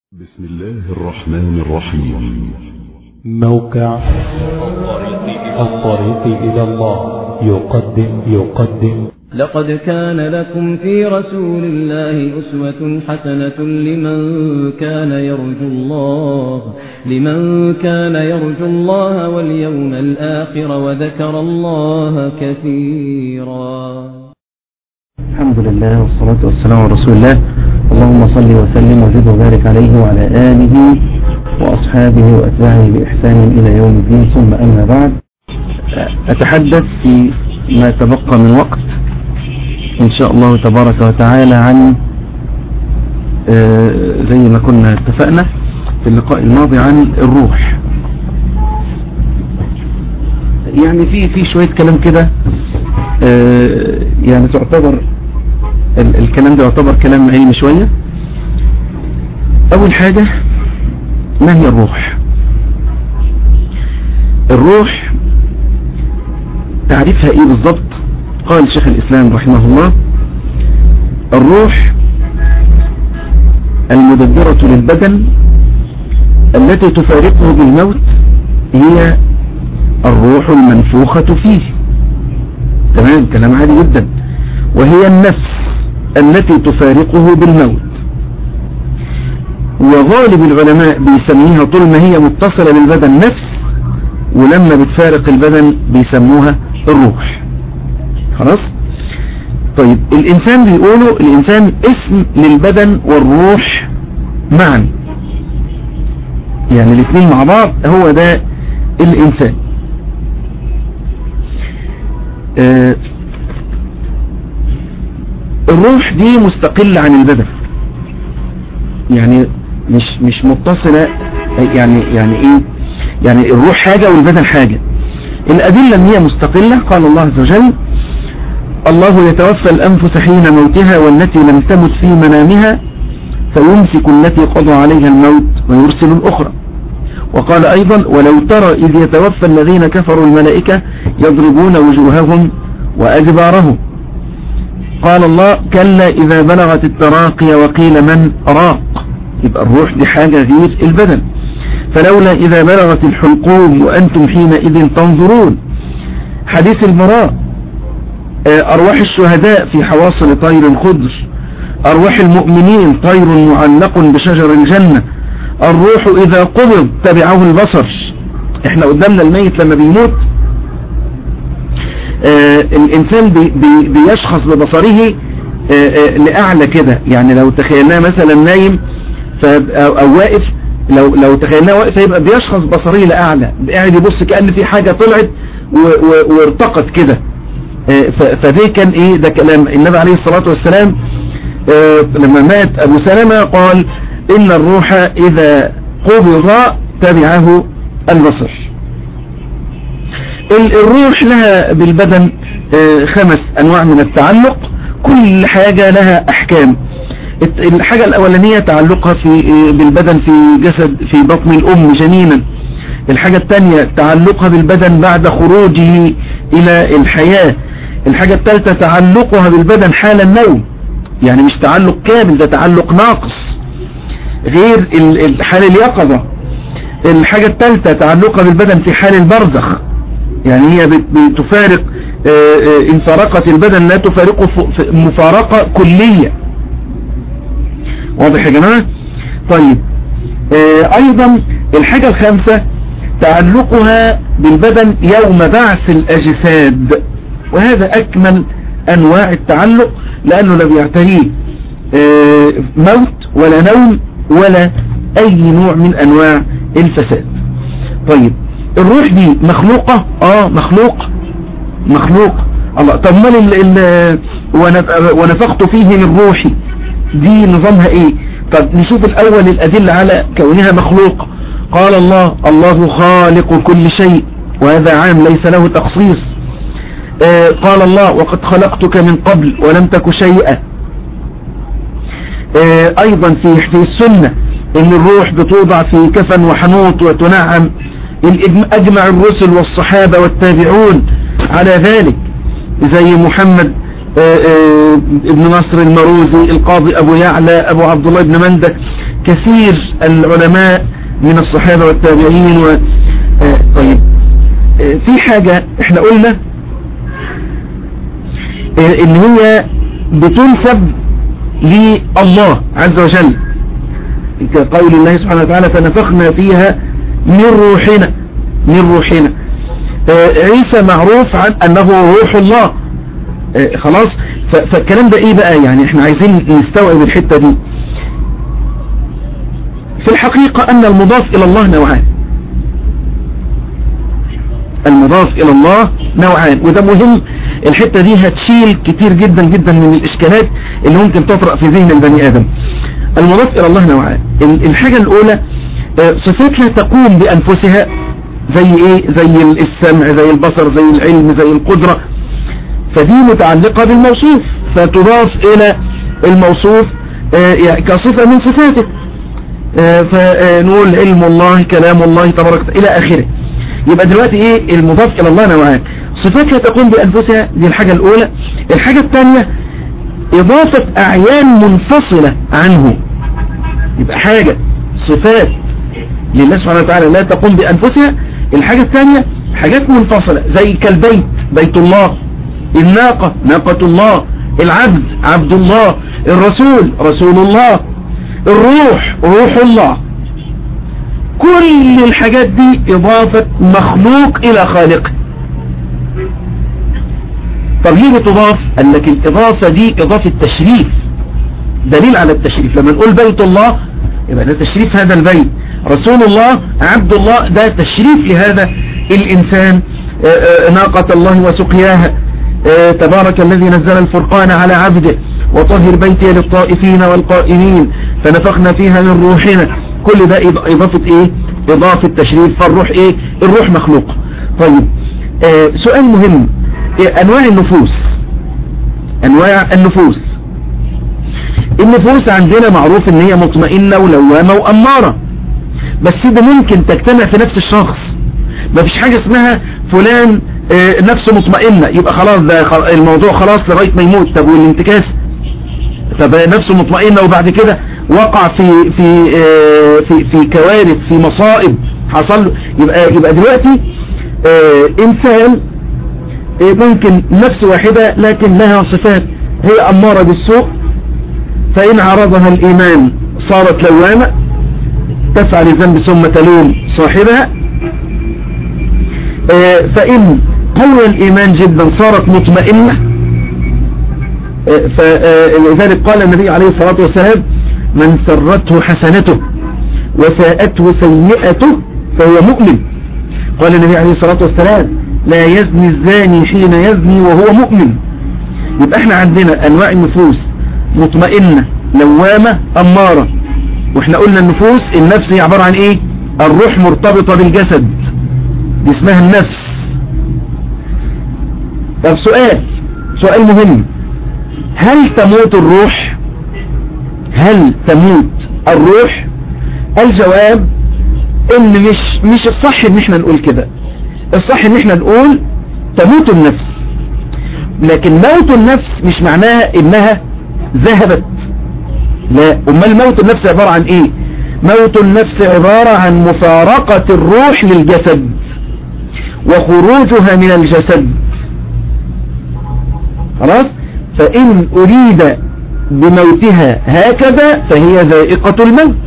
بسم الله الرحمن الرحيم موقع الطريق إلى الله يقدم يقدم لقد كان لكم في رسول الله أسوة حسنة لمن كان يرجو الله لمن كان يرجو الله واليوم الآخر وذكر الله كثيرا الحمد لله والصلاة والسلام على رسول الله اللهم صل وسلم وزد وبارك عليه وعلى آله وأصحابه وأتباعه بإحسان إلى يوم الدين ثم أما بعد أتحدث في ما تبقى من وقت إن شاء الله تبارك وتعالى عن آه، زي ما كنا اتفقنا في اللقاء الماضي عن الروح يعني في في شوية كلام كده آه، يعني تعتبر ال- الكلام ده يعتبر كلام علمي شوية أول حاجة ما هي الروح الروح تعريفها ايه بالضبط قال شيخ الإسلام رحمه الله الروح المدبرة للبدن التي تفارقه بالموت هي الروح المنفوخة فيه تمام كلام عادي جدا وهي النفس التي تفارقه بالموت وغالب العلماء بيسميها طول ما هي متصلة بالبدن نفس ولما بتفارق البدن بيسموها الروح خلاص طيب الإنسان بيقولوا الإنسان اسم للبدن والروح معا يعني الاثنين مع بعض هو ده الإنسان آه الروح دي مستقلة عن البدن يعني مش مش متصلة يعني يعني ايه يعني الروح حاجة والبدن حاجة الأدلة ان هي مستقلة قال الله عز وجل الله يتوفى الأنفس حين موتها والتي لم تمت في منامها فيمسك التي قضى عليها الموت ويرسل الأخرى وقال أيضا ولو ترى إذ يتوفى الذين كفروا الملائكة يضربون وجوههم وأدبارهم قال الله كلا إذا بلغت التراقي وقيل من راق يبقى الروح دي حاجة غير البدن فلولا إذا بلغت الحلقوم وأنتم حينئذ تنظرون حديث البراء أرواح الشهداء في حواصل طير خضر أرواح المؤمنين طير معلق بشجر الجنة الروح إذا قبض تبعه البصر احنا قدامنا الميت لما بيموت آه الإنسان بي بي بيشخص ببصره آه آه لأعلى كده يعني لو تخيلناه مثلا نايم أو, أو واقف لو لو تخيلناه واقف هيبقى بيشخص بصريه لأعلى قاعد يبص كأن في حاجة طلعت وارتقت كده فده كان ايه ده كلام النبي عليه الصلاة والسلام لما مات أبو سلمة قال إن الروح إذا قبض تبعه البصر الروح لها بالبدن خمس أنواع من التعلق كل حاجة لها أحكام الحاجة الأولانية تعلقها في بالبدن في جسد في بطن الأم جنينا الحاجة الثانية تعلقها بالبدن بعد خروجه إلى الحياة الحاجة الثالثة تعلقها بالبدن حال النوم يعني مش تعلق كامل ده تعلق ناقص غير حال اليقظة الحاجة الثالثة تعلقها بالبدن في حال البرزخ يعني هي بتفارق إن فارقت البدن لا تفارقه مفارقة كلية واضح يا جماعة طيب أيضا الحاجة الخامسة تعلقها بالبدن يوم بعث الأجساد وهذا أكمل أنواع التعلق لأنه لا بيعتريه موت ولا نوم ولا أي نوع من أنواع الفساد طيب الروح دي مخلوقة اه مخلوق مخلوق الله طب مال ونفخت فيه من روحي دي نظامها ايه طب نشوف الاول الادلة على كونها مخلوق قال الله الله خالق كل شيء وهذا عام ليس له تخصيص آه قال الله وقد خلقتك من قبل ولم تك شيئا آه ايضا في في السنة ان الروح بتوضع في كفن وحنوط وتنعم اجمع الرسل والصحابة والتابعون على ذلك زي محمد ابن نصر المروزي القاضي ابو يعلى ابو عبد الله بن مندك كثير العلماء من الصحابة والتابعين و... آه طيب آه في حاجة احنا قلنا آه ان هي بتنسب لله عز وجل كقول الله سبحانه وتعالى فنفخنا فيها من روحنا من روحنا عيسى معروف عن انه روح الله خلاص فالكلام ده ايه بقى يعني احنا عايزين نستوعب الحتة دي في الحقيقة ان المضاف الى الله نوعان المضاف الى الله نوعان وده مهم الحتة دي هتشيل كتير جدا جدا من الاشكالات اللي ممكن تطرأ في ذهن البني ادم المضاف الى الله نوعان الحاجة الاولى صفات لا تقوم بانفسها زي ايه زي السمع زي البصر زي العلم زي القدرة فدي متعلقة بالموصوف فتضاف الى الموصوف يعني كصفة من صفاته فنقول علم الله كلام الله تبارك الى اخره يبقى دلوقتي ايه المضاف الى الله نوعان صفات لا تقوم بانفسها دي الحاجة الاولى الحاجة الثانية اضافة اعيان منفصلة عنه يبقى حاجة صفات لله سبحانه وتعالى لا تقوم بانفسها الحاجة الثانية حاجات منفصلة زي كالبيت بيت الله الناقة ناقة الله العبد عبد الله الرسول رسول الله الروح روح الله كل الحاجات دي اضافة مخلوق الى خالقه طب ليه بتضاف قال لك الاضافة دي اضافة تشريف دليل على التشريف لما نقول بيت الله يبقى ده تشريف هذا البيت رسول الله عبد الله ده تشريف لهذا الانسان ناقة الله وسقياها تبارك الذي نزل الفرقان على عبده وطهر بيتي للطائفين والقائمين فنفخنا فيها من روحنا كل ده اضافة ايه اضافة تشريف فالروح ايه الروح مخلوق طيب آه سؤال مهم إيه انواع النفوس انواع النفوس النفوس عندنا معروف ان هي مطمئنة ولوامة وامارة بس ده ممكن تجتمع في نفس الشخص ما فيش حاجة اسمها فلان آه نفسه مطمئنة يبقى خلاص ده الموضوع خلاص لغاية ما يموت طب والانتكاس طب نفسه مطمئنة وبعد كده وقع في في آه في في كوارث في مصائب حصل له يبقى يبقى دلوقتي آه انسان ممكن نفس واحدة لكن لها صفات هي أمارة بالسوء فإن عرضها الإيمان صارت لوامة تفعل الذنب ثم تلوم صاحبها فإن قوي الإيمان جدا صارت مطمئنة فلذلك قال النبي عليه الصلاة والسلام من سرته حسنته وساءته سيئته فهو مؤمن قال النبي عليه الصلاة والسلام لا يزني الزاني حين يزني وهو مؤمن يبقى احنا عندنا انواع النفوس مطمئنة لوامة امارة واحنا قلنا النفوس النفس هي عبارة عن ايه الروح مرتبطة بالجسد دي اسمها النفس طب سؤال سؤال مهم هل تموت الروح هل تموت الروح الجواب ان مش مش الصح ان احنا نقول كده الصح ان احنا نقول تموت النفس لكن موت النفس مش معناها انها ذهبت لا امال موت النفس عبارة عن ايه موت النفس عبارة عن مفارقة الروح للجسد وخروجها من الجسد خلاص فإن أريد بموتها هكذا فهي ذائقة الموت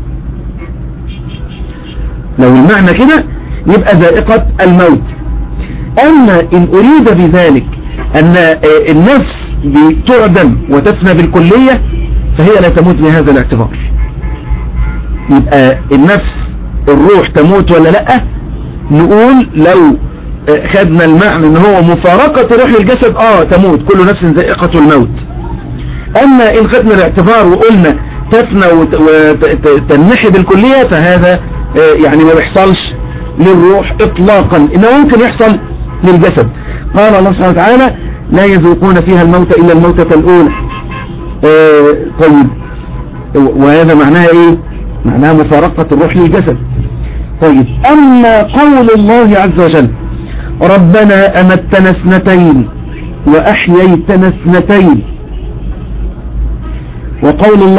لو المعنى كده يبقى ذائقة الموت أما إن أريد بذلك أن النفس بتعدم وتفنى بالكلية فهي لا تموت بهذا الاعتبار يبقى النفس الروح تموت ولا لا نقول لو خدنا المعنى ان هو مفارقة روح الجسد اه تموت كل نفس ذائقة الموت اما ان خدنا الاعتبار وقلنا تفنى وتنحي بالكلية فهذا يعني ما بيحصلش للروح اطلاقا انه ممكن يحصل للجسد قال الله سبحانه وتعالى لا يذوقون فيها الموت الا الموتة الاولى آه طيب وهذا معناها ايه معناها مفارقة الروح للجسد طيب اما قول الله عز وجل ربنا امتنا اثنتين واحييتنا اثنتين وقول الله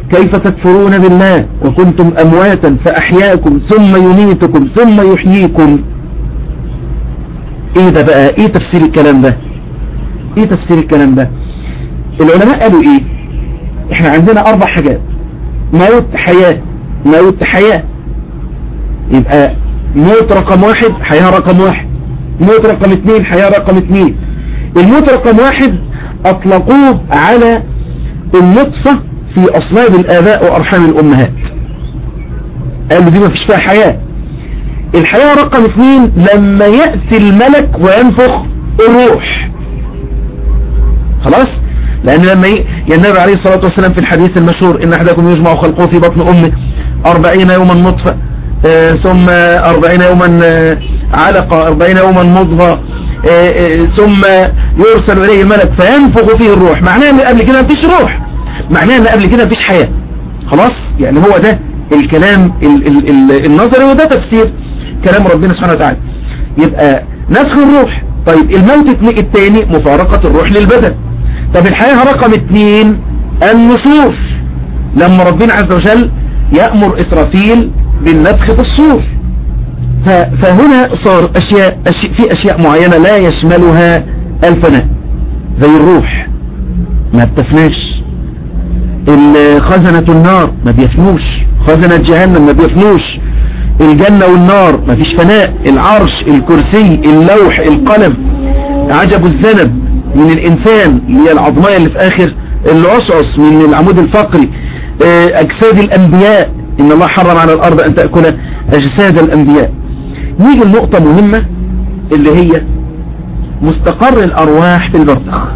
كيف تكفرون بالله وكنتم أمواتا فأحياكم ثم يميتكم ثم يحييكم ايه ده بقى ايه تفسير الكلام ده ايه تفسير الكلام ده العلماء قالوا ايه احنا عندنا اربع حاجات موت حياة موت حياة يبقى موت رقم واحد حياة رقم واحد موت رقم اثنين حياة رقم اثنين الموت رقم واحد اطلقوه على النطفة في اصلاب الاباء وارحام الامهات قالوا دي ما فيش فيها حياة الحياة رقم اثنين لما يأتي الملك وينفخ الروح خلاص لأن لما ي... النبي عليه الصلاة والسلام في الحديث المشهور إن أحدكم يجمع خلقه في بطن أمه أربعين يوما نطفة آه ثم أربعين يوما آه علقة أربعين يوما مضغة آه ثم يرسل إليه الملك فينفخ فيه الروح معناه أن قبل كده مفيش روح معناه أن قبل كده مفيش حياة خلاص يعني هو ده الكلام ال ال ال النظري وده تفسير كلام ربنا سبحانه وتعالى يبقى نفخ الروح طيب الموت الثاني مفارقة الروح للبدن طب الحياة رقم اثنين النشوف لما ربنا عز وجل يأمر إسرافيل بالنفخ في الصور فهنا صار أشياء, أشياء في أشياء معينة لا يشملها الفناء زي الروح ما بتفناش خزنة النار ما بيفنوش خزنة جهنم ما بيفنوش الجنة والنار ما فيش فناء العرش الكرسي اللوح القلم عجب الذنب من الإنسان اللي هي العظمية اللي في آخر العصعص من العمود الفقري أجساد الأنبياء إن الله حرم على الأرض أن تأكل أجساد الأنبياء نيجي النقطة مهمة اللي هي مستقر الأرواح في البرزخ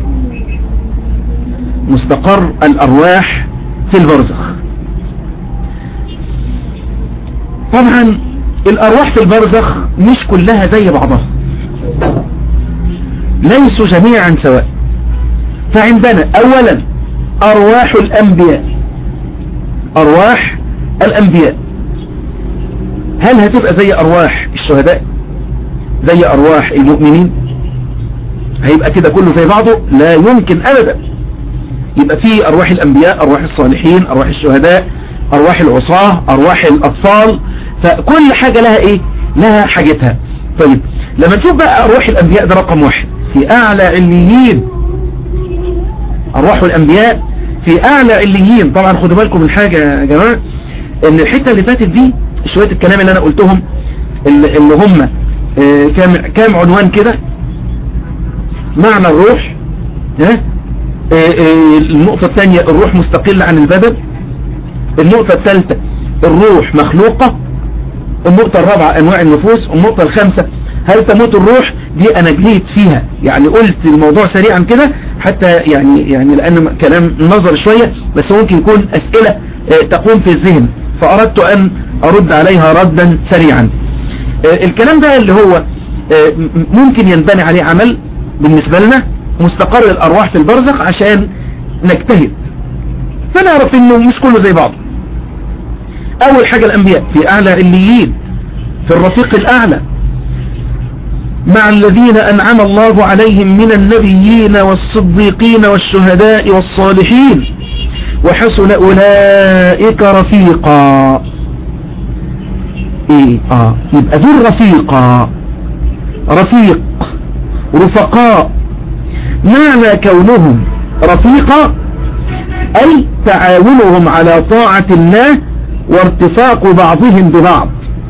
مستقر الأرواح في البرزخ طبعا الأرواح في البرزخ مش كلها زي بعضها ليسوا جميعا سواء فعندنا أولا أرواح الأنبياء أرواح الأنبياء هل هتبقى زي أرواح الشهداء زي أرواح المؤمنين هيبقى كده كله زي بعضه لا يمكن أبدا يبقى في أرواح الأنبياء أرواح الصالحين أرواح الشهداء أرواح العصاة أرواح الأطفال فكل حاجة لها إيه لها حاجتها طيب لما نشوف بقى أرواح الأنبياء ده رقم واحد في أعلى عليين أرواح الأنبياء في أعلى عليين طبعا خدوا بالكم من حاجة يا جماعة إن الحتة اللي فاتت دي شوية الكلام اللي أنا قلتهم اللي, اللي هم آه كام, كام عنوان كده معنى الروح ها آه آه النقطة الثانية الروح مستقلة عن البدن النقطة الثالثة الروح مخلوقة النقطة الرابعة أنواع النفوس النقطة الخامسة هل تموت الروح دي أنا جليت فيها يعني قلت الموضوع سريعا كده حتى يعني يعني لأن كلام نظر شوية بس ممكن يكون أسئلة تقوم في الذهن فأردت أن أرد عليها ردا سريعا الكلام ده اللي هو ممكن ينبني عليه عمل بالنسبة لنا مستقر الأرواح في البرزخ عشان نجتهد فنعرف انه مش كله زي بعضه اول حاجة الانبياء في اعلى عليين في الرفيق الاعلى مع الذين انعم الله عليهم من النبيين والصديقين والشهداء والصالحين وحسن اولئك رفيقا ايه اه يبقى دول رفيقا رفيق رفقاء معنى كونهم رفيقا أي تعاونهم على طاعة الله وارتفاق بعضهم ببعض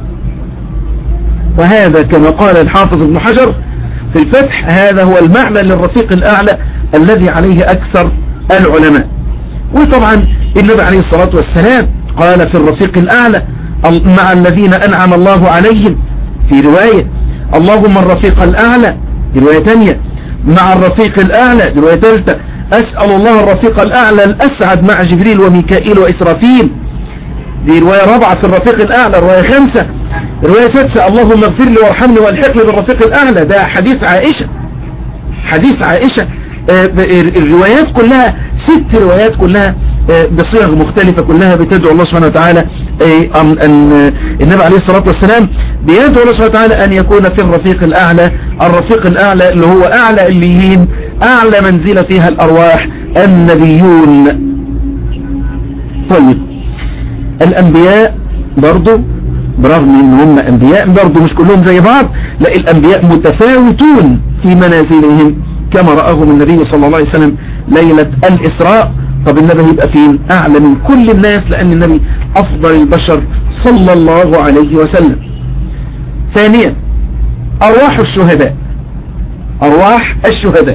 وهذا كما قال الحافظ ابن حجر في الفتح هذا هو المعنى للرفيق الأعلى الذي عليه أكثر العلماء وطبعا النبي عليه الصلاة والسلام قال في الرفيق الأعلى مع الذين أنعم الله عليهم في رواية اللهم الرفيق الأعلى دي رواية تانية مع الرفيق الأعلى دي رواية ثالثة أسأل الله الرفيق الأعلى الأسعد مع جبريل وميكائيل وإسرافيل دي رواية رابعة في الرفيق الأعلى رواية خمسة رواية سادسة اللهم اغفر لي وارحمني والحقني بالرفيق الأعلى ده حديث عائشة حديث عائشة الروايات كلها ست روايات كلها بصيغ مختلفة كلها بتدعو الله سبحانه وتعالى أن النبي عليه الصلاة والسلام بيدعو الله سبحانه وتعالى أن يكون في الرفيق الأعلى الرفيق الأعلى اللي هو أعلى الليين أعلى منزلة فيها الأرواح النبيون طيب الأنبياء برضو برغم ان هم أنبياء برضو مش كلهم زي بعض لا الأنبياء متفاوتون في منازلهم كما رآهم النبي صلى الله عليه وسلم ليلة الإسراء طب النبي يبقى فين أعلى من كل الناس لأن النبي أفضل البشر صلى الله عليه وسلم ثانيا أرواح الشهداء أرواح الشهداء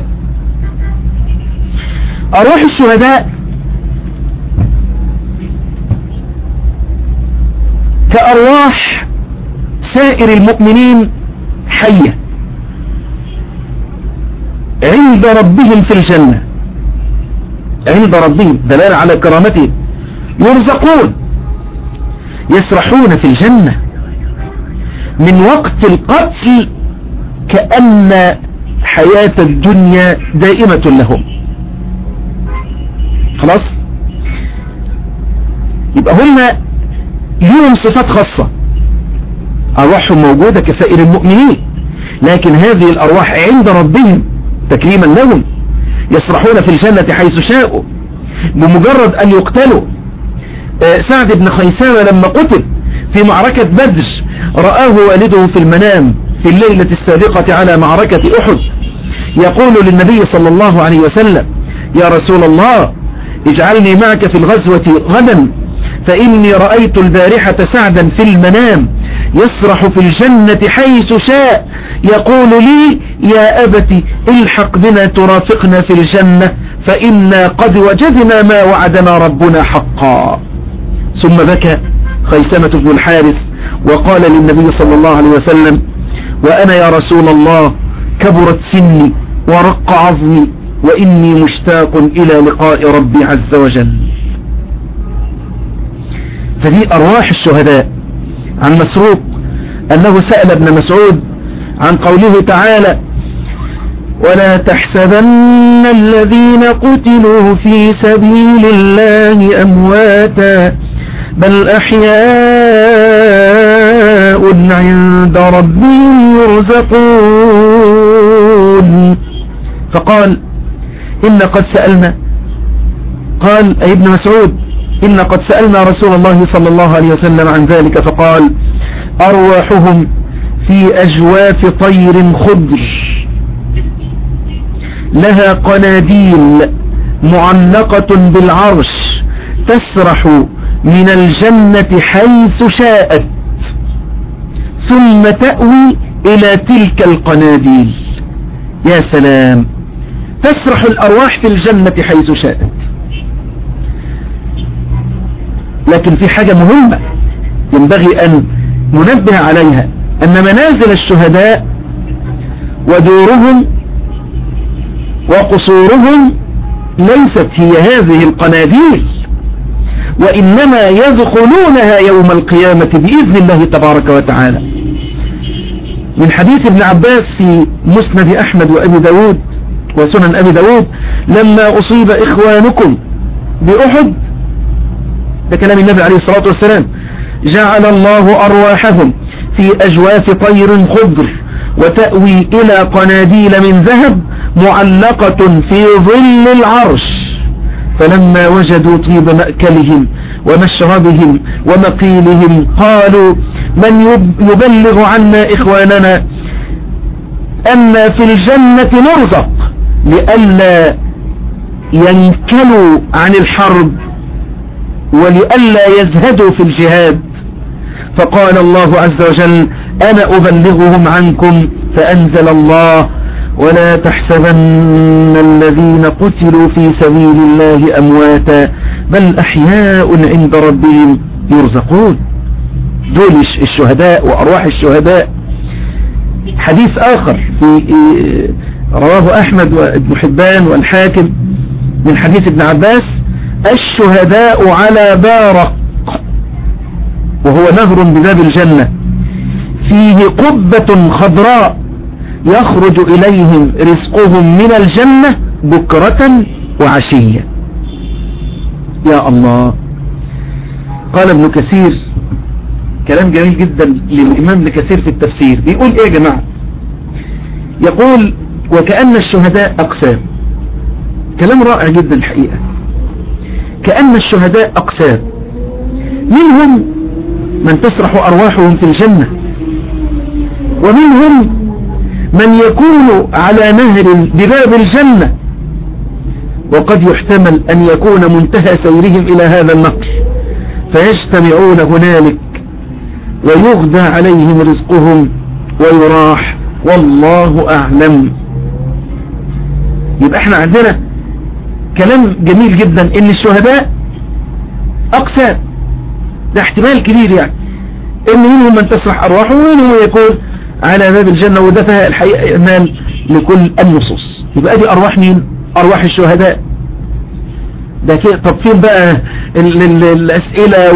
أرواح الشهداء كأرواح سائر المؤمنين حية عند ربهم في الجنة عند ربهم دلالة على كرامته يرزقون يسرحون في الجنة من وقت القتل كأن حياة الدنيا دائمة لهم خلاص يبقى هم لهم صفات خاصة أرواحهم موجودة كسائر المؤمنين لكن هذه الأرواح عند ربهم تكريما لهم يسرحون في الجنة حيث شاءوا بمجرد أن يقتلوا سعد بن خيسامة لما قتل في معركة بدر رآه والده في المنام في الليلة السابقة على معركة أحد يقول للنبي صلى الله عليه وسلم يا رسول الله اجعلني معك في الغزوة غدا فإني رأيت البارحة سعدا في المنام يسرح في الجنة حيث شاء يقول لي يا أبت الحق بنا ترافقنا في الجنة فإنا قد وجدنا ما وعدنا ربنا حقا ثم بكى خيسمة بن الحارث وقال للنبي صلى الله عليه وسلم وأنا يا رسول الله كبرت سني ورق عظمي وإني مشتاق إلى لقاء ربي عز وجل فدي أرواح الشهداء عن مسروق أنه سأل ابن مسعود عن قوله تعالى ولا تحسبن الذين قتلوا في سبيل الله أمواتا بل أحياء عند ربهم يرزقون فقال إن قد سألنا قال أي ابن مسعود إن قد سألنا رسول الله صلى الله عليه وسلم عن ذلك فقال أرواحهم في أجواف طير خضر لها قناديل معلقة بالعرش تسرح من الجنة حيث شاءت ثم تأوي إلى تلك القناديل يا سلام تسرح الأرواح في الجنة حيث شاءت لكن في حاجة مهمة ينبغي أن ننبه عليها أن منازل الشهداء ودورهم وقصورهم ليست هي هذه القناديل وإنما يدخلونها يوم القيامة بإذن الله تبارك وتعالى من حديث ابن عباس في مسند أحمد وأبي داود وسنن أبي داود لما أصيب إخوانكم بأحد ده كلام النبي عليه الصلاة والسلام جعل الله أرواحهم في أجواف طير خضر وتأوي إلى قناديل من ذهب معلقة في ظل العرش فلما وجدوا طيب مأكلهم ومشربهم ومقيلهم قالوا من يبلغ عنا إخواننا أن في الجنة نرزق لئلا ينكلوا عن الحرب ولئلا يزهدوا في الجهاد فقال الله عز وجل أنا أبلغهم عنكم فأنزل الله ولا تحسبن الذين قتلوا في سبيل الله أمواتا بل أحياء عند ربهم يرزقون دول الشهداء وأرواح الشهداء حديث آخر في رواه أحمد وابن حبان والحاكم من حديث ابن عباس الشهداء على بارق وهو نهر بباب الجنة فيه قبة خضراء يخرج إليهم رزقهم من الجنة بكرة وعشية يا الله قال ابن كثير كلام جميل جدا للإمام ابن كثير في التفسير بيقول ايه يا جماعة يقول وكأن الشهداء أقسام كلام رائع جدا الحقيقة كأن الشهداء أقسام منهم من تسرح أرواحهم في الجنة ومنهم من يكون على نهر بباب الجنة وقد يحتمل أن يكون منتهى سيرهم إلى هذا النهر فيجتمعون هنالك ويغدى عليهم رزقهم ويراح والله أعلم يبقى احنا عندنا كلام جميل جدا ان الشهداء اقسام ده احتمال كبير يعني ان منهم من تسرح ارواحه ومنهم يكون على باب الجنة وده فيها الحقيقة إمام لكل النصوص يبقى دي أرواح مين أرواح الشهداء ده كده طب فين بقى ال ال الأسئلة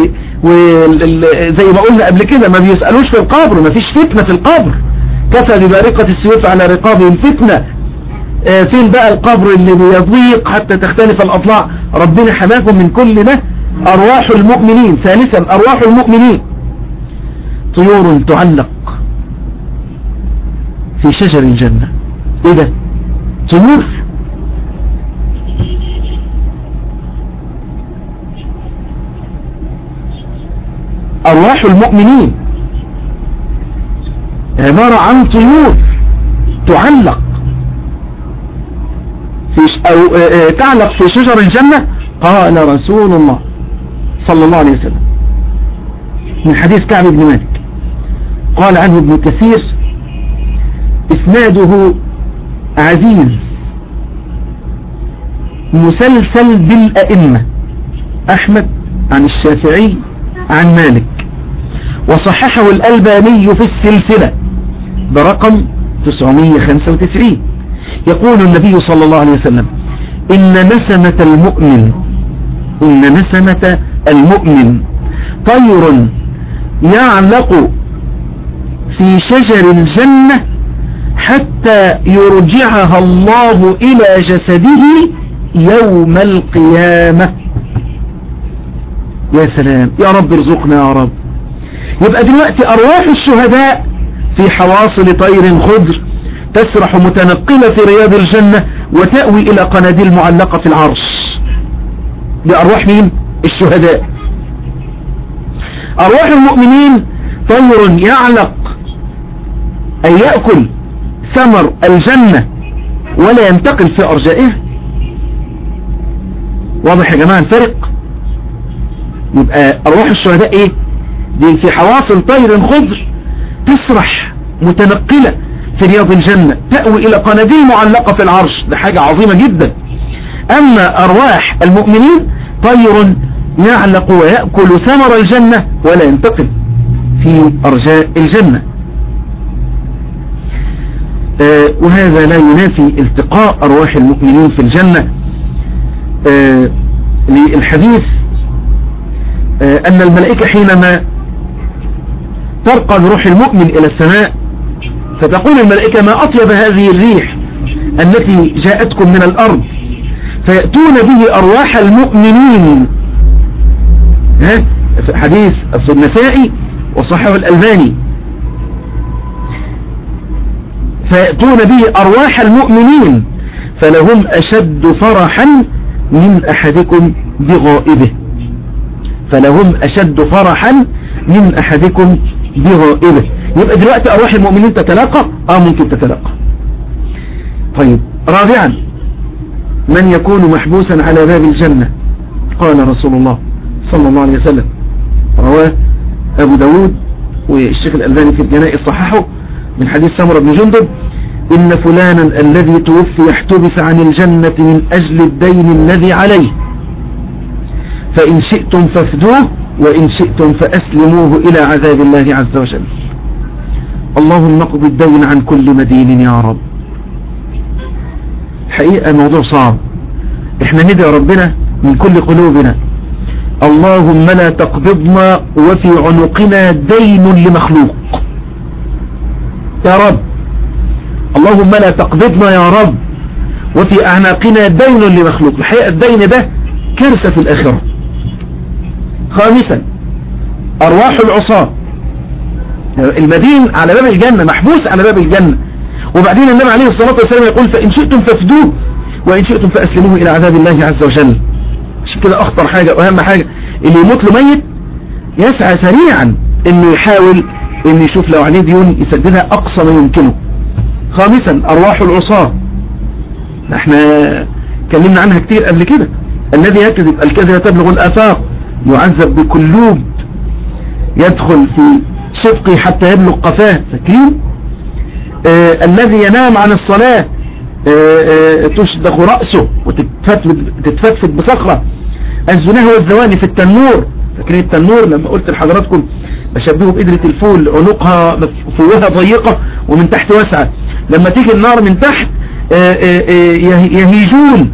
وزي ما قلنا قبل كده ما بيسألوش في القبر ما فيش فتنة في القبر كفى ببارقة السيوف على رقابهم فتنة آه فين بقى القبر اللي بيضيق حتى تختلف الأضلاع ربنا حماكم من كل ده أرواح المؤمنين ثالثا أرواح المؤمنين طيور تعلق في شجر الجنة ايه ده طيور ارواح المؤمنين عبارة عن طيور تعلق في ش... او اه اه تعلق في شجر الجنة قال رسول الله صلى الله عليه وسلم من حديث كعب بن مالك قال عنه ابن كثير اسناده عزيز مسلسل بالأئمة أحمد عن الشافعي عن مالك وصححه الألباني في السلسلة برقم 995 يقول النبي صلى الله عليه وسلم إن نسمة المؤمن إن نسمة المؤمن طير يعلق في شجر الجنة حتى يرجعها الله إلى جسده يوم القيامة يا سلام يا رب ارزقنا يا رب يبقى دلوقتي أرواح الشهداء في حواصل طير خضر تسرح متنقلة في رياض الجنة وتأوي إلى قناديل معلقة في العرش بأرواح مين؟ الشهداء أرواح المؤمنين طير يعلق أي يأكل ثمر الجنة ولا ينتقل في أرجائها واضح يا جماعة الفرق يبقى أرواح الشهداء إيه دي في حواصل طير خضر تسرح متنقلة في رياض الجنة تأوي إلى قناديل معلقة في العرش ده حاجة عظيمة جدا أما أرواح المؤمنين طير يعلق ويأكل ثمر الجنة ولا ينتقل في أرجاء الجنة آه وهذا لا ينافي التقاء أرواح المؤمنين في الجنة آه للحديث آه أن الملائكة حينما ترقى بروح المؤمن إلى السماء فتقول الملائكة ما أطيب هذه الريح التي جاءتكم من الأرض فيأتون به أرواح المؤمنين ها في حديث في النسائي وصححه الألباني فيأتون به أرواح المؤمنين فلهم أشد فرحا من أحدكم بغائبه فلهم أشد فرحا من أحدكم بغائبه يبقى دلوقتي أرواح المؤمنين تتلاقى آه ممكن تتلاقى طيب رابعا من يكون محبوسا على باب الجنة قال رسول الله صلى الله عليه وسلم رواه أبو داود والشيخ الألباني في الجنائز صححه من حديث سمرة بن جندب إن فلانا الذي توفي احتبس عن الجنة من أجل الدين الذي عليه فإن شئتم فافدوه وإن شئتم فأسلموه إلى عذاب الله عز وجل اللهم اقض الدين عن كل مدين يا رب حقيقة موضوع صعب احنا ندعي ربنا من كل قلوبنا اللهم لا تقبضنا وفي عنقنا دين لمخلوق يا رب اللهم لا تقبضنا يا رب وفي أعناقنا دين لمخلوق الحقيقة الدين ده كارثة في الآخرة خامسا أرواح العصاة المدين على باب الجنة محبوس على باب الجنة وبعدين النبي عليه الصلاة والسلام يقول فإن شئتم فافدوه وإن شئتم فأسلموه إلى عذاب الله عز وجل عشان كده اخطر حاجة واهم حاجة اللي يموت له ميت يسعى سريعا انه يحاول انه يشوف لو عليه ديون يسددها اقصى ما يمكنه خامسا ارواح العصاة احنا اتكلمنا عنها كتير قبل كده الذي يكذب الكذب تبلغ الافاق يعذب بكلوب يدخل في شفقه حتى يبلغ قفاه فاكرين آه الذي ينام عن الصلاة آه آه تشدخ رأسه وتتفتفت بصخرة الزناه والزواني في التنور فاكرين التنور لما قلت لحضراتكم بشبهه بقدرة الفول عنقها فوهة ضيقة ومن تحت واسعة لما تيجي النار من تحت يهيجون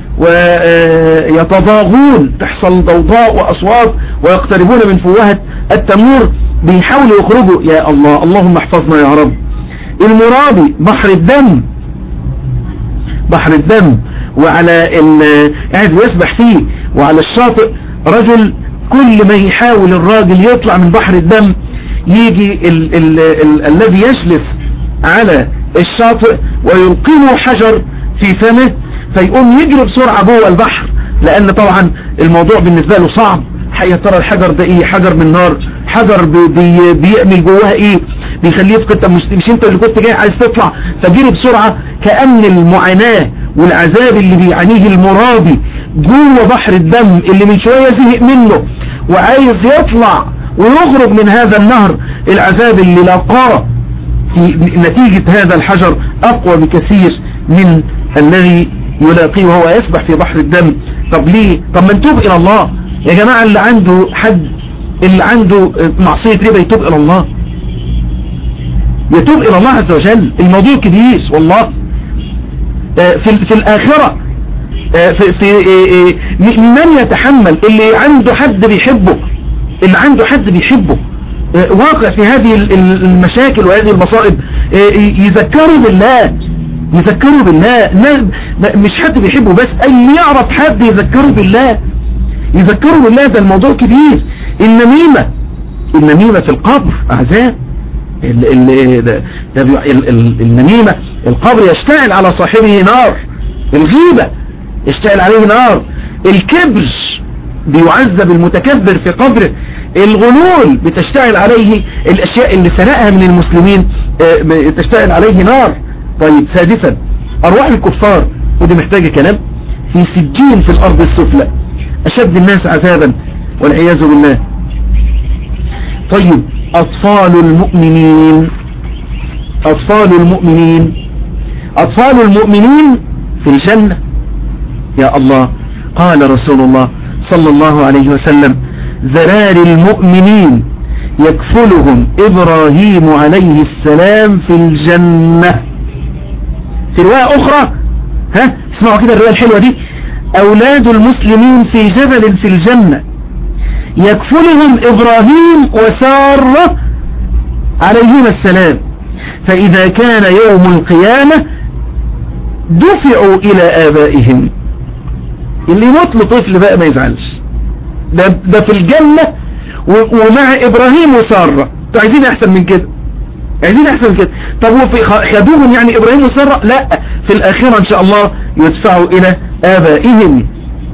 ويتضاغون تحصل ضوضاء وأصوات ويقتربون من فوهة التنور بيحاولوا يخرجوا يا الله اللهم احفظنا يا رب المرابي بحر الدم بحر الدم وعلى قاعد يسبح فيه وعلى الشاطئ رجل كل ما يحاول الراجل يطلع من بحر الدم يجي ال ال ال الذي يجلس على الشاطئ ويلقمه حجر في فمه فيقوم يجري بسرعة جوه البحر لان طبعا الموضوع بالنسبة له صعب يا ترى الحجر ده ايه حجر من نار حجر بي بي بيعمل جواها ايه بيخليه في قطة مش, مش انت اللي كنت جاي عايز تطلع فجري بسرعة كأن المعاناة والعذاب اللي بيعانيه المرابي جوه بحر الدم اللي من شوية زهق منه وعايز يطلع ويخرج من هذا النهر العذاب اللي لاقاه في نتيجة هذا الحجر اقوى بكثير من الذي يلاقيه وهو يسبح في بحر الدم طب ليه طب ما نتوب الى الله يا جماعة اللي عنده حد اللي عنده معصية ربا يتوب الى الله يتوب الى الله عز وجل الموضوع كبير والله في, في الاخرة في, في من يتحمل اللي عنده حد بيحبه اللي عنده حد بيحبه واقع في هذه المشاكل وهذه المصائب يذكروا بالله يذكروا بالله مش حد بيحبه بس اللي يعرف حد يذكروا بالله يذكروا بالله ده الموضوع كبير النميمة النميمة في القبر عذاب ال ال ده ده ال ال النميمة القبر يشتعل على صاحبه نار الغيبة يشتعل عليه نار الكبر بيعذب المتكبر في قبره الغلول بتشتعل عليه الاشياء اللي سرقها من المسلمين تشتعل عليه نار طيب سادسا ارواح الكفار ودي محتاجة كلام في سجين في الارض السفلى اشد الناس عذابا والعياذ بالله طيب اطفال المؤمنين اطفال المؤمنين اطفال المؤمنين في الجنة يا الله قال رسول الله صلى الله عليه وسلم ذرار المؤمنين يكفلهم إبراهيم عليه السلام في الجنة في رواية أخرى ها اسمعوا كده الرواية الحلوة دي أولاد المسلمين في جبل في الجنة يكفلهم إبراهيم وسارة عليهما السلام فإذا كان يوم القيامة دفعوا إلى آبائهم اللي يموت له طفل بقى ما يزعلش ده, ده في الجنة ومع إبراهيم وسارة انتوا عايزين أحسن من كده عايزين أحسن من كده طب هو في خدوهم يعني إبراهيم وسارة لا في الآخرة إن شاء الله يدفعوا إلى آبائهم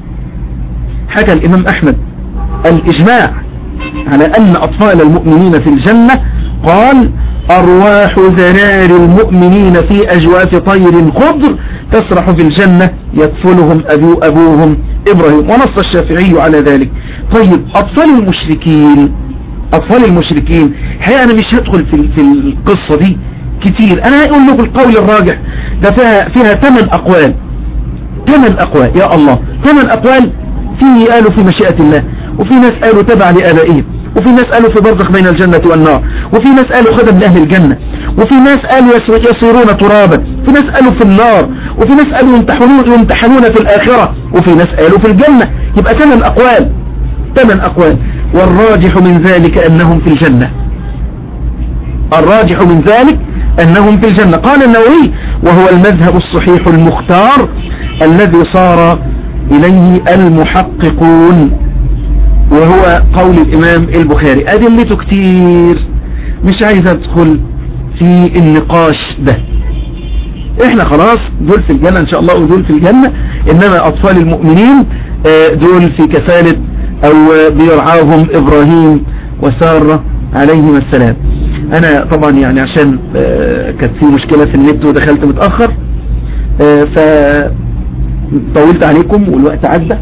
حكى الإمام أحمد الإجماع على أن أطفال المؤمنين في الجنة قال أرواح ذرار المؤمنين في أجواف طير خضر تسرح في الجنة يكفلهم أبو أبوهم إبراهيم ونص الشافعي على ذلك طيب أطفال المشركين أطفال المشركين الحقيقة أنا مش هدخل في, في القصة دي كتير أنا هقول له بالقول الراجح ده فيها, فيها 8 أقوال 8 أقوال يا الله 8 أقوال فيه قالوا في مشيئة الله وفي ناس قالوا تبع لآبائهم وفي ناس قالوا في برزخ بين الجنة والنار وفي ناس قالوا خدم لأهل الجنة وفي ناس قالوا يصيرون ترابا في ناس قالوا في النار وفي ناس قالوا يمتحنون, يمتحنون في الآخرة وفي ناس قالوا في الجنة يبقى ثمان أقوال ثمان أقوال والراجح من ذلك أنهم في الجنة الراجح من ذلك أنهم في الجنة قال النووي وهو المذهب الصحيح المختار الذي صار إليه المحققون وهو قول الإمام البخاري أدلته كتير مش عايز أدخل في النقاش ده احنا خلاص دول في الجنة ان شاء الله ودول في الجنة انما اطفال المؤمنين دول في كفالة او بيرعاهم ابراهيم وسارة عليهما السلام انا طبعا يعني عشان كانت في مشكلة في النت ودخلت متأخر ف طولت عليكم والوقت عدى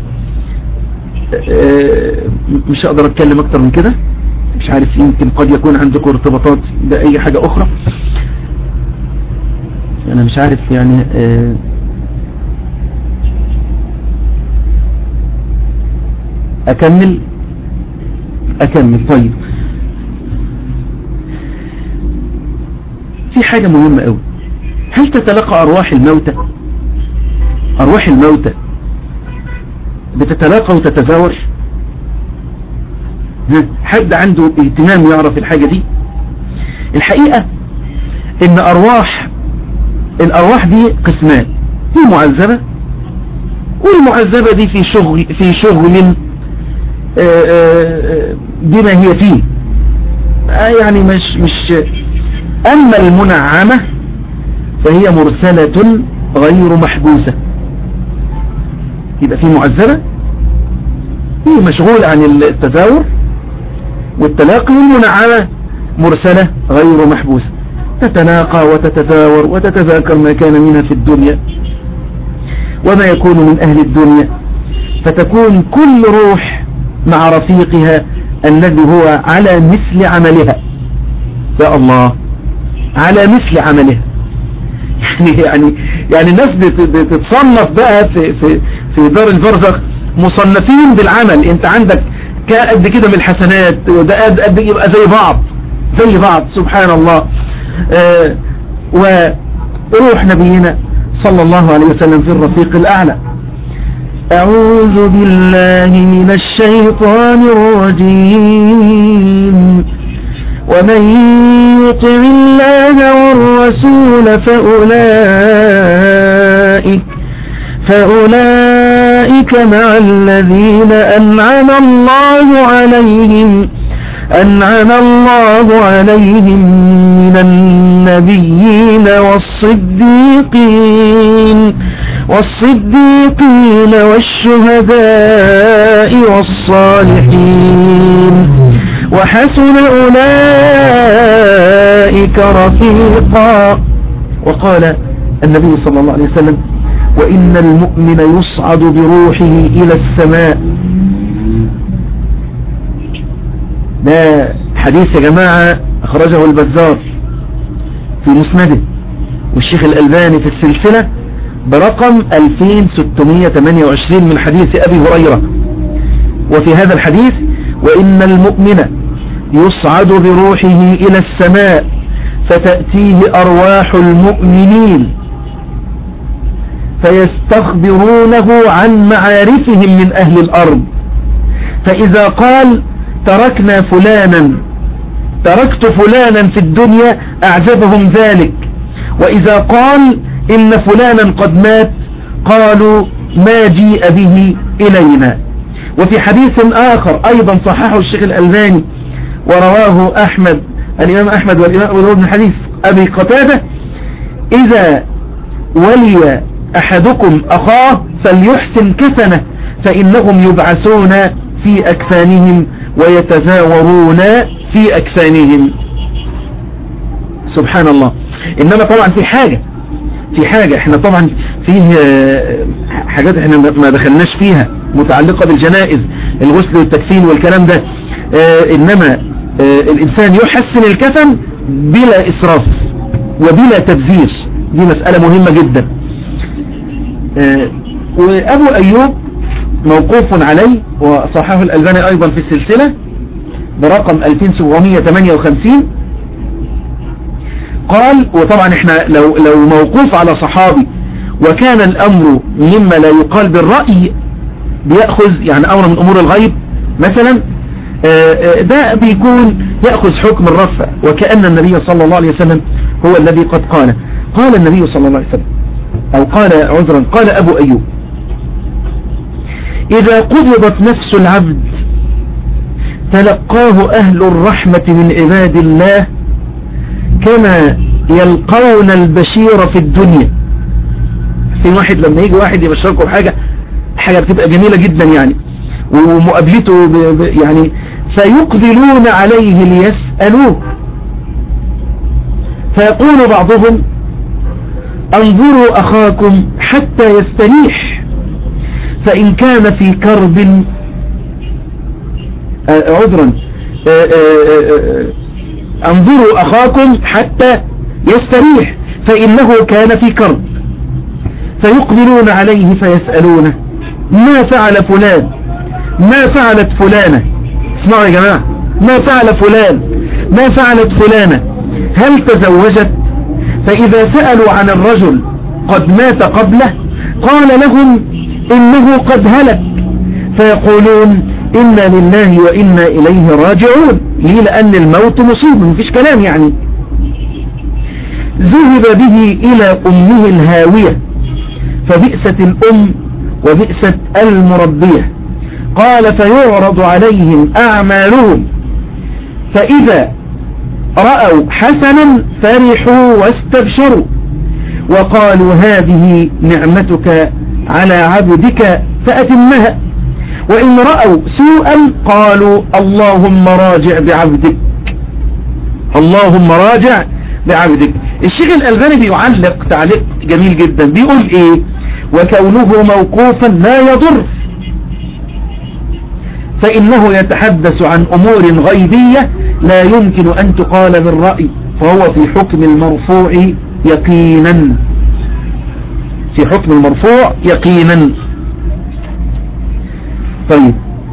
مش هقدر اتكلم اكتر من كده مش عارف يمكن قد يكون عندكم ارتباطات بأي حاجة اخرى انا مش عارف يعني اكمل اكمل طيب في حاجة مهمة قوي هل تتلقى ارواح الموتى ارواح الموتى بتتلاقى وتتزاور حد عنده اهتمام يعرف الحاجة دي الحقيقة ان ارواح الارواح دي قسمان في معذبة والمعذبة دي في شغل في شغل بما هي فيه يعني مش مش اما المنعمة فهي مرسلة غير محبوسة يبقى في معذبة هي مشغول عن التزاور والتلاقي والمنعمة مرسلة غير محبوسة تتناقى وتتزاور وتتذاكر ما كان منها في الدنيا وما يكون من أهل الدنيا فتكون كل روح مع رفيقها الذي هو على مثل عملها يا الله على مثل عملها يعني يعني يعني الناس بتتصنف بقى في في في دار البرزخ مصنفين بالعمل انت عندك قد كده من الحسنات وده قد قد يبقى زي بعض زي بعض سبحان الله آه وروح نبينا صلى الله عليه وسلم في الرفيق الأعلى أعوذ بالله من الشيطان الرجيم ومن يطع الله والرسول فأولئك فأولئك مع الذين أنعم الله عليهم أنعم الله عليهم من النبيين والصديقين والصديقين والشهداء والصالحين وحسن أولئك رفيقا وقال النبي صلى الله عليه وسلم وإن المؤمن يصعد بروحه إلى السماء ده حديث يا جماعة أخرجه البزار في مسنده والشيخ الألباني في السلسلة برقم 2628 من حديث أبي هريرة وفي هذا الحديث وإن المؤمن يصعد بروحه إلى السماء فتأتيه أرواح المؤمنين فيستخبرونه عن معارفهم من أهل الأرض فإذا قال تركنا فلانا تركت فلانا في الدنيا أعجبهم ذلك وإذا قال إن فلانا قد مات قالوا ما جيء به إلينا وفي حديث آخر أيضا صححه الشيخ الألباني ورواه أحمد الإمام أحمد والإمام أبو داود من حديث أبي قتادة إذا ولي أحدكم أخاه فليحسن كفنه فإنهم يبعثون في أكفانهم ويتزاورون في أكفانهم سبحان الله إنما طبعا في حاجة في حاجة احنا طبعا فيه حاجات احنا ما دخلناش فيها متعلقة بالجنائز الغسل والتكفين والكلام ده اه انما اه الانسان يحسن الكفن بلا اسراف وبلا تبذير دي مسألة مهمة جدا اه وابو ايوب موقوف عليه وصححه الالباني ايضا في السلسلة برقم 2758 قال وطبعا احنا لو, لو موقوف على صحابي وكان الامر مما لا يقال بالرأي بيأخذ يعني امر من امور الغيب مثلا ده بيكون يأخذ حكم الرفع وكأن النبي صلى الله عليه وسلم هو الذي قد قال قال النبي صلى الله عليه وسلم او قال عذرا قال ابو ايوب اذا قبضت نفس العبد تلقاه اهل الرحمة من عباد الله كما يلقون البشير في الدنيا في واحد لما يجي واحد يبشركم بحاجة حاجة بتبقى جميلة جدا يعني ومقابلته ب... ب... يعني فيقبلون عليه ليسألوه فيقول بعضهم انظروا أخاكم حتى يستريح فإن كان في كرب عذرا انظروا أخاكم حتى يستريح فإنه كان في كرب فيقبلون عليه فيسألونه ما فعل فلان ما فعلت فلانة اسمعوا يا جماعة ما فعل فلان ما فعلت فلانة هل تزوجت فإذا سألوا عن الرجل قد مات قبله قال لهم إنه قد هلك فيقولون إنا لله وإنا إليه راجعون ليه لأن الموت مصيب مفيش كلام يعني ذهب به إلى أمه الهاوية فبئست الأم وبئست المربية قال فيعرض عليهم أعمالهم فإذا رأوا حسنا فرحوا واستبشروا وقالوا هذه نعمتك على عبدك فأتمها وإن رأوا سوءا قالوا اللهم راجع بعبدك اللهم راجع بعبدك الشيخ الألباني بيعلق تعليق جميل جدا بيقول ايه وكونه موقوفا لا يضر فإنه يتحدث عن أمور غيبية لا يمكن أن تقال بالرأي فهو في حكم المرفوع يقينا في حكم المرفوع يقينا طيب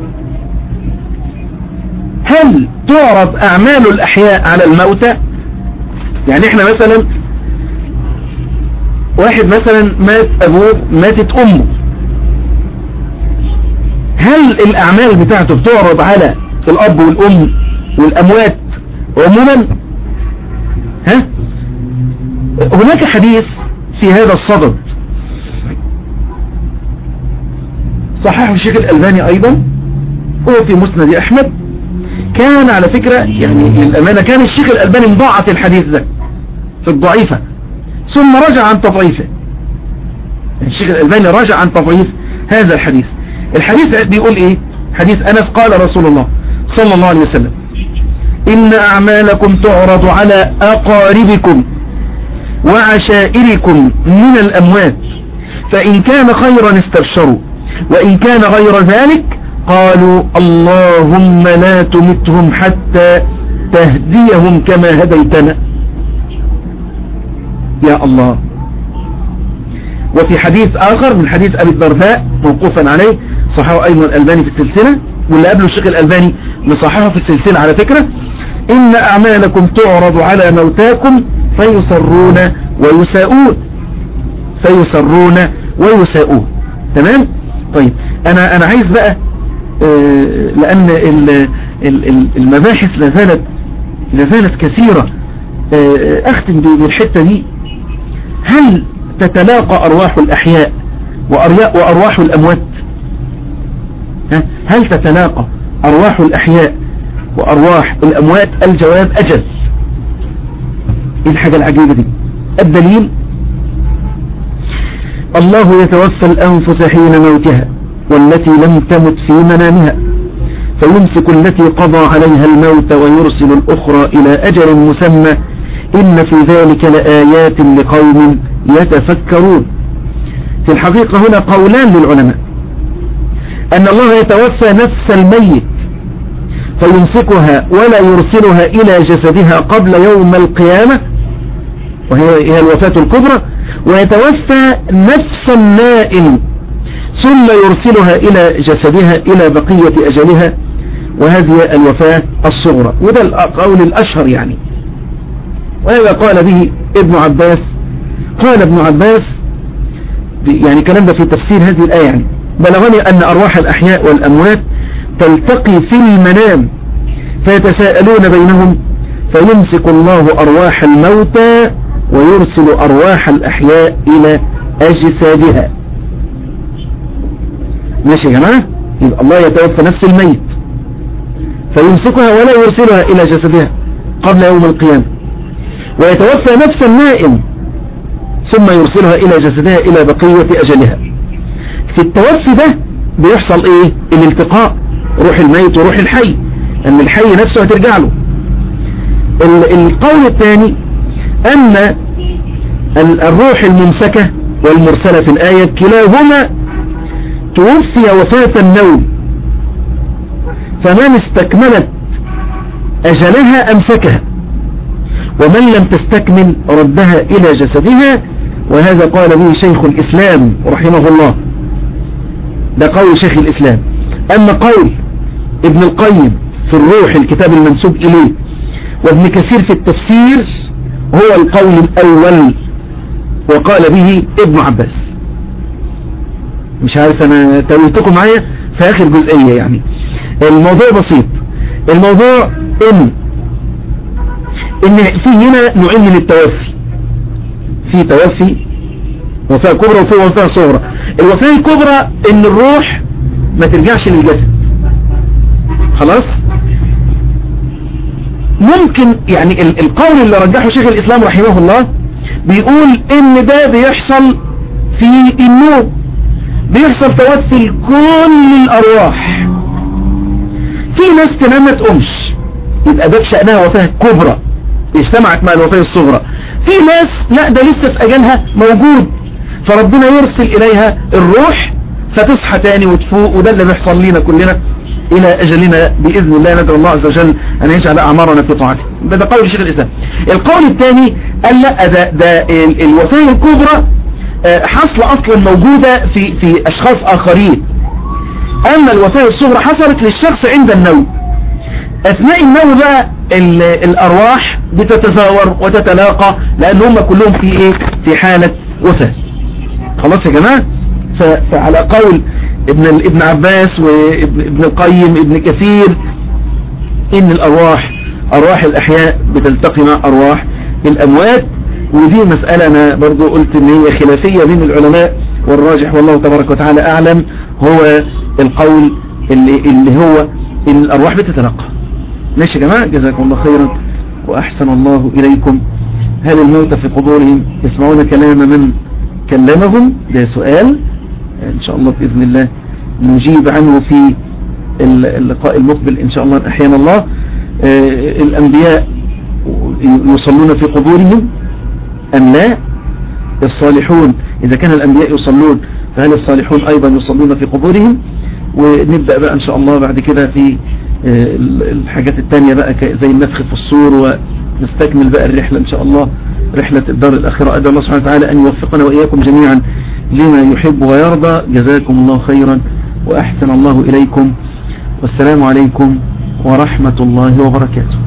هل تعرض أعمال الأحياء على الموتى يعني احنا مثلا واحد مثلا مات أبوه ماتت أمه هل الأعمال بتاعته بتعرض على الأب والأم والأموات عموما ها هناك حديث في هذا الصدد صححه الشيخ الألباني أيضا هو في مسند أحمد كان على فكرة يعني للأمانة كان الشيخ الألباني مضاعف الحديث ده في الضعيفة ثم رجع عن تضعيفه الشيخ الألباني رجع عن تضعيف هذا الحديث الحديث بيقول ايه حديث أنس قال رسول الله صلى الله عليه وسلم إن أعمالكم تعرض على أقاربكم وعشائركم من الأموات فإن كان خيرا استبشروا وإن كان غير ذلك قالوا اللهم لا تمتهم حتى تهديهم كما هديتنا يا الله وفي حديث آخر من حديث أبي الدرداء موقوفا عليه صححه أيضا الألباني في السلسلة واللي قبله الشيخ الألباني مصححه في السلسلة على فكرة إن أعمالكم تعرض على موتاكم فيسرون ويساءون فيسرون ويساءون تمام طيب أنا, أنا عايز بقى آه لأن المباحث لازالت لازالت كثيرة آه أختم بالحتة دي هل تتلاقى أرواح الأحياء وأرواح الأموات هل تتلاقى أرواح الأحياء وأرواح الأموات الجواب أجل إيه الحاجة العجيبة دي الدليل الله يتوفى الأنفس حين موتها والتي لم تمت في منامها فيمسك التي قضى عليها الموت ويرسل الأخرى إلى أجل مسمى إن في ذلك لآيات لقوم يتفكرون في الحقيقة هنا قولان للعلماء أن الله يتوفى نفس الميت فيمسكها ولا يرسلها إلى جسدها قبل يوم القيامة وهي هي الوفاة الكبرى ويتوفى نفس النائم ثم يرسلها إلى جسدها إلى بقية أجلها وهذه الوفاة الصغرى وده القول الأشهر يعني وهذا قال به ابن عباس قال ابن عباس يعني كلام ده في تفسير هذه الآية يعني بلغني أن أرواح الأحياء والأموات تلتقي في المنام فيتساءلون بينهم فيمسك الله أرواح الموتى ويرسل أرواح الأحياء إلى أجسادها ماشي يا جماعة يبقى الله يتوفى نفس الميت فيمسكها ولا يرسلها إلى جسدها قبل يوم القيامة ويتوفى نفس النائم ثم يرسلها إلى جسدها إلى بقية أجلها في التوفي ده بيحصل ايه الالتقاء روح الميت وروح الحي ان الحي نفسه هترجع له القول الثاني ان الروح الممسكة والمرسلة في الآية كلاهما توفي وفاة النوم فمن استكملت أجلها أمسكها ومن لم تستكمل ردها إلى جسدها وهذا قال به شيخ الإسلام رحمه الله ده قول شيخ الإسلام أما قول ابن القيم في الروح الكتاب المنسوب إليه وابن كثير في التفسير هو القول الأول وقال به ابن عباس مش عارف أنا تولتكم معايا في آخر جزئية يعني الموضوع بسيط الموضوع إن إن في هنا نوعين من التوفي في توفي وفاة كبرى وفي وفاة صغرى الوفاة الكبرى إن الروح ما ترجعش للجسد خلاص ممكن يعني القول اللي رجحه شيخ الإسلام رحمه الله بيقول ان ده بيحصل في النوم بيحصل توفي لكل الأرواح في ناس تنام ما تقومش يبقى ده بشأنها وفاة كبرى اجتمعت مع الوفاة الصغرى في ناس لا ده لسه في أجلها موجود فربنا يرسل إليها الروح فتصحى تاني وتفوق وده اللي بيحصل لنا كلنا إلى أجلنا بإذن الله ندعو الله عز وجل أن يجعل أعمارنا في طاعته ده, ده قول شيخ الإسلام القول الثاني قال لا ده, ده الوفاة الكبرى حصل أصلا موجودة في, في أشخاص آخرين أما الوفاة الصغرى حصلت للشخص عند النوم أثناء النوم بقى الأرواح بتتزاور وتتلاقى لأن هم كلهم في إيه في حالة وفاة خلاص يا جماعة فعلى قول ابن ابن عباس وابن القيم ابن كثير ان الارواح ارواح الاحياء بتلتقي مع ارواح الاموات ودي مسألة انا برضو قلت ان هي خلافية بين العلماء والراجح والله تبارك وتعالى اعلم هو القول اللي, اللي هو ان الارواح بتتلقى ماشي يا جماعة جزاكم الله خيرا واحسن الله اليكم هل الموت في قبورهم يسمعون كلام من كلمهم ده سؤال ان شاء الله بإذن الله نجيب عنه في اللقاء المقبل ان شاء الله احيانا الله الانبياء يصلون في قبورهم ام لا الصالحون اذا كان الانبياء يصلون فهل الصالحون ايضا يصلون في قبورهم ونبدأ بقى ان شاء الله بعد كده في الحاجات التانية بقى زي النفخ في الصور ونستكمل بقى الرحلة ان شاء الله رحلة الدار الأخيرة أدعو الله سبحانه وتعالى أن يوفقنا وإياكم جميعا لما يحب ويرضى جزاكم الله خيرا وأحسن الله إليكم والسلام عليكم ورحمة الله وبركاته